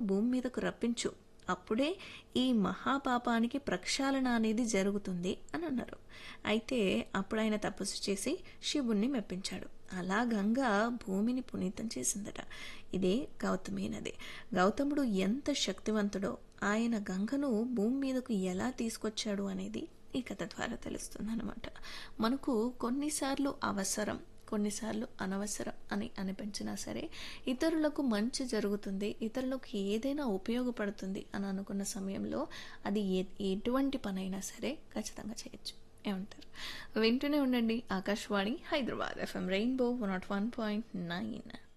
భూమి మీదకు రప్పించు అప్పుడే ఈ మహాపాపానికి ప్రక్షాళన అనేది జరుగుతుంది అని అన్నారు అయితే అప్పుడు ఆయన తపస్సు చేసి శివుణ్ణి మెప్పించాడు అలా గంగ భూమిని పునీతం చేసిందట ఇదే గౌతమి నది గౌతముడు ఎంత శక్తివంతుడో ఆయన గంగను భూమి మీదకు ఎలా తీసుకొచ్చాడు అనేది ఈ కథ ద్వారా తెలుస్తుందన్నమాట మనకు కొన్నిసార్లు అవసరం కొన్నిసార్లు అనవసరం అని అనిపించినా సరే ఇతరులకు మంచి జరుగుతుంది ఇతరులకు ఏదైనా ఉపయోగపడుతుంది అని అనుకున్న సమయంలో అది ఏ ఎటువంటి పనైనా సరే ఖచ్చితంగా చేయొచ్చు ఏమంటారు వింటూనే ఉండండి Akashvani Hyderabad FM rainbow one naught one point nine